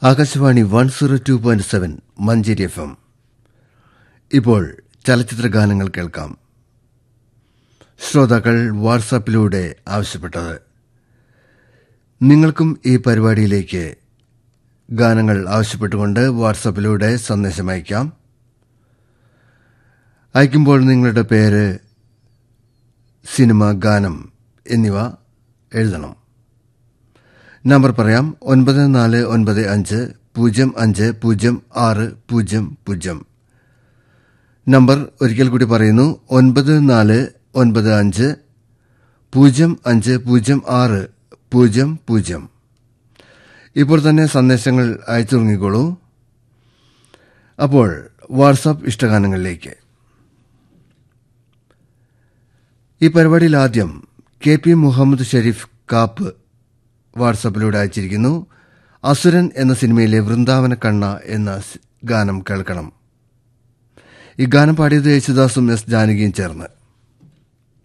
Akashvani one zero two point seven Manjeri F M ഇപ്പോൾ ചലച്ചിത്ര ഗാനങ്ങൾ കേൾക്കാം ശ്രോതാക്കൾ വാട്സാപ്പിലൂടെ ആവശ്യപ്പെട്ടത് നിങ്ങൾക്കും ഈ പരിപാടിയിലേക്ക് ഗാനങ്ങൾ ആവശ്യപ്പെട്ടുകൊണ്ട് വാട്സാപ്പിലൂടെ സന്ദേശം അയക്കാം അയക്കുമ്പോൾ നിങ്ങളുടെ പേര് സിനിമ ഗാനം എന്നിവ എഴുതണം നമ്പർ പറയാം ഒൻപത് നാല് ഒൻപത് അഞ്ച് പൂജ്യം അഞ്ച് പൂജ്യം ആറ് പൂജ്യം പൂജ്യം നമ്പർ ഒരിക്കൽ കൂടി പറയുന്നു ഒൻപത് നാല് ഒൻപത് അഞ്ച് പൂജ്യം അഞ്ച് പൂജ്യം ആറ് പൂജ്യം പൂജ്യം ഇപ്പോൾ തന്നെ സന്ദേശങ്ങൾ അയച്ചു തുടങ്ങിക്കോളൂ അപ്പോൾ വാട്സാപ്പ് ഇഷ്ടഗാനങ്ങളിലേക്ക് ഈ പരിപാടിയിൽ ആദ്യം കെ പി മുഹമ്മദ് ഷെരീഫ് കാപ്പ് വാട്സാപ്പിലൂടെ അയച്ചിരിക്കുന്നു അസുരൻ എന്ന സിനിമയിലെ വൃന്ദാവന കണ്ണ എന്ന സ് ഗാനം കേൾക്കണം ഈ ഗാനം പാടിയത് യേശുദാസും എസ് ജാനകിയും ചേർന്ന്